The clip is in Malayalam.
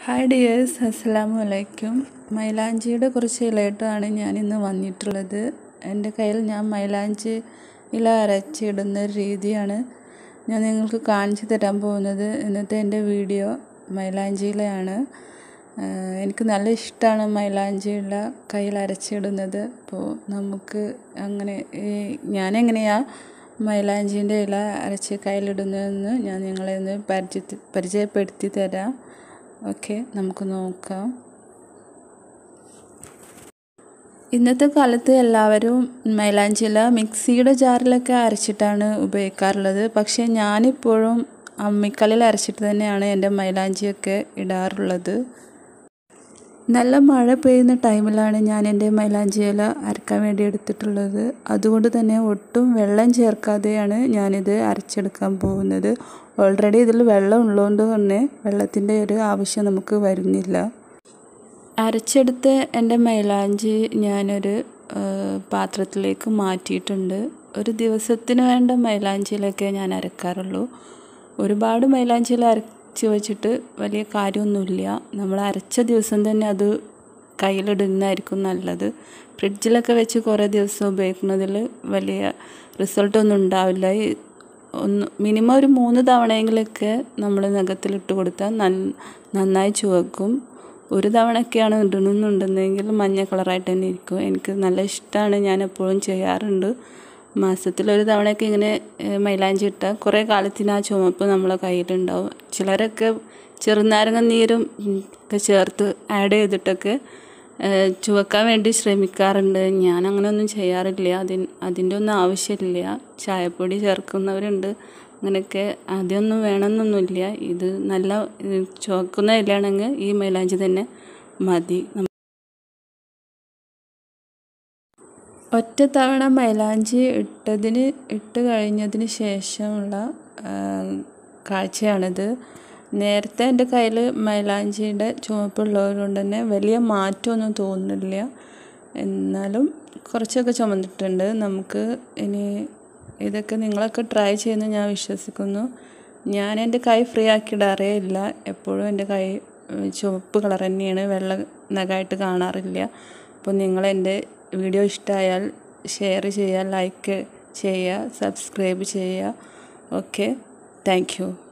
ഹായ് ഡിയേഴ്സ് അസ്സലാമു അലൈക്കും മൈലാഞ്ചിയുടെ കുറച്ച് ഇലയിട്ടാണ് ഞാൻ ഇന്ന് വന്നിട്ടുള്ളത് എൻ്റെ കയ്യിൽ ഞാൻ മൈലാഞ്ചി ഇല അരച്ചിടുന്ന ഒരു രീതിയാണ് ഞാൻ നിങ്ങൾക്ക് കാണിച്ചു തരാൻ പോകുന്നത് ഇന്നത്തെ എൻ്റെ വീഡിയോ മൈലാഞ്ചി ഇലയാണ് ആഹ് എനിക്ക് നല്ല ഇഷ്ടമാണ് മൈലാഞ്ചി ഇല കയ്യിൽ അരച്ചിടുന്നത് അപ്പോൾ നമുക്ക് അങ്ങനെ ഈ ഞാനെങ്ങനെയാണ് മൈലാഞ്ചീൻ്റെ ഇല അരച്ച് കയ്യിലിടുന്നതെന്ന് ഞാൻ നിങ്ങളെ ഒന്ന് പരിചയ പരിചയപ്പെടുത്തി തരാം ഓക്കെ നമുക്ക് നോക്കാം ഇന്നത്തെ കാലത്ത് എല്ലാവരും മൈലാഞ്ചി ഇല മിക്സിയുടെ ജാറിലൊക്കെ അരച്ചിട്ടാണ് ഉപയോഗിക്കാറുള്ളത് പക്ഷേ ഞാനിപ്പോഴും അമ്മിക്കല്ലിൽ അരച്ചിട്ട് തന്നെയാണ് എൻ്റെ മൈലാഞ്ചിയൊക്കെ ഇടാറുള്ളത് നല്ല മഴ പെയ്യുന്ന ടൈമിലാണ് ഞാൻ എൻ്റെ മൈലാഞ്ചി ഇല അരക്കാൻ വേണ്ടി എടുത്തിട്ടുള്ളത് അതുകൊണ്ട് തന്നെ ഒട്ടും വെള്ളം ചേർക്കാതെയാണ് ഞാനിത് അരച്ചെടുക്കാൻ പോകുന്നത് ഓൾറെഡി ഇതിൽ വെള്ളം ഉള്ളതുകൊണ്ട് തന്നെ വെള്ളത്തിൻ്റെ ഒരു ആവശ്യം നമുക്ക് വരുന്നില്ല അരച്ചെടുത്ത് എൻ്റെ മൈലാഞ്ചി ഞാനൊരു പാത്രത്തിലേക്ക് മാറ്റിയിട്ടുണ്ട് ഒരു ദിവസത്തിന് വേണ്ട മൈലാഞ്ചിയിലൊക്കെ ഞാൻ അരക്കാറുള്ളൂ ഒരുപാട് മൈലാഞ്ചിയിൽ അരച്ച് വെച്ചിട്ട് വലിയ കാര്യമൊന്നുമില്ല നമ്മൾ അരച്ച ദിവസം തന്നെ അത് കയ്യിലിടുന്നതായിരിക്കും നല്ലത് ഫ്രിഡ്ജിലൊക്കെ വെച്ച് കുറേ ദിവസം ഉപയോഗിക്കുന്നതിൽ വലിയ റിസൾട്ടൊന്നും ഉണ്ടാവില്ല ഒന്ന് മിനിമം ഒരു മൂന്ന് തവണയെങ്കിലൊക്കെ നമ്മൾ നഖത്തിലിട്ട് കൊടുത്താൽ നന്നായി ചുവക്കും ഒരു തവണയൊക്കെയാണ് ഇടണമെന്നുണ്ടെന്നെങ്കിൽ മഞ്ഞ കളറായിട്ട് തന്നെ ഇരിക്കും എനിക്ക് നല്ല ഇഷ്ടമാണ് ഞാൻ എപ്പോഴും ചെയ്യാറുണ്ട് മാസത്തിലൊരു തവണയൊക്കെ ഇങ്ങനെ മൈലാഞ്ചി ഇട്ടാൽ കുറേ കാലത്തിന് ആ ചുമപ്പ് നമ്മളെ കയ്യിലുണ്ടാവും ചിലരൊക്കെ ചെറുനാരങ്ങ നീരും ഒക്കെ ചേർത്ത് ആഡ് ചെയ്തിട്ടൊക്കെ ചുവക്കാൻ വേണ്ടി ശ്രമിക്കാറുണ്ട് ഞാൻ അങ്ങനെയൊന്നും ചെയ്യാറില്ല അതിന് അതിൻ്റെ ഒന്നും ആവശ്യമില്ല ചായപ്പൊടി ചേർക്കുന്നവരുണ്ട് അങ്ങനെയൊക്കെ അതൊന്നും വേണമെന്നൊന്നുമില്ല ഇത് നല്ല ചുവക്കുന്ന ഇലയാണെങ്കിൽ ഈ മൈലാഞ്ചി തന്നെ മതി ഒറ്റ തവണ മൈലാഞ്ചി ഇട്ടതിന് ഇട്ട് കഴിഞ്ഞതിന് ശേഷമുള്ള കാഴ്ചയാണിത് നേരത്തെ എൻ്റെ കയ്യിൽ മൈലാഞ്ചിയുടെ ചുവപ്പുള്ളത് കൊണ്ട് തന്നെ വലിയ മാറ്റമൊന്നും തോന്നുന്നില്ല എന്നാലും കുറച്ചൊക്കെ ചുമന്നിട്ടുണ്ട് നമുക്ക് ഇനി ഇതൊക്കെ നിങ്ങളൊക്കെ ട്രൈ ചെയ്യുന്നു ഞാൻ വിശ്വസിക്കുന്നു ഞാൻ എൻ്റെ കൈ ഫ്രീ ആക്കി ഇടാറേ ഇല്ല എപ്പോഴും എൻ്റെ കൈ ചുവപ്പ് കളർ തന്നെയാണ് വെള്ള നഖമായിട്ട് കാണാറില്ല അപ്പോൾ നിങ്ങൾ എൻ്റെ വീഡിയോ ഇഷ്ടമായാൽ ഷെയർ ചെയ്യുക ലൈക്ക് ചെയ്യുക സബ്സ്ക്രൈബ് ചെയ്യുക ഓക്കെ താങ്ക്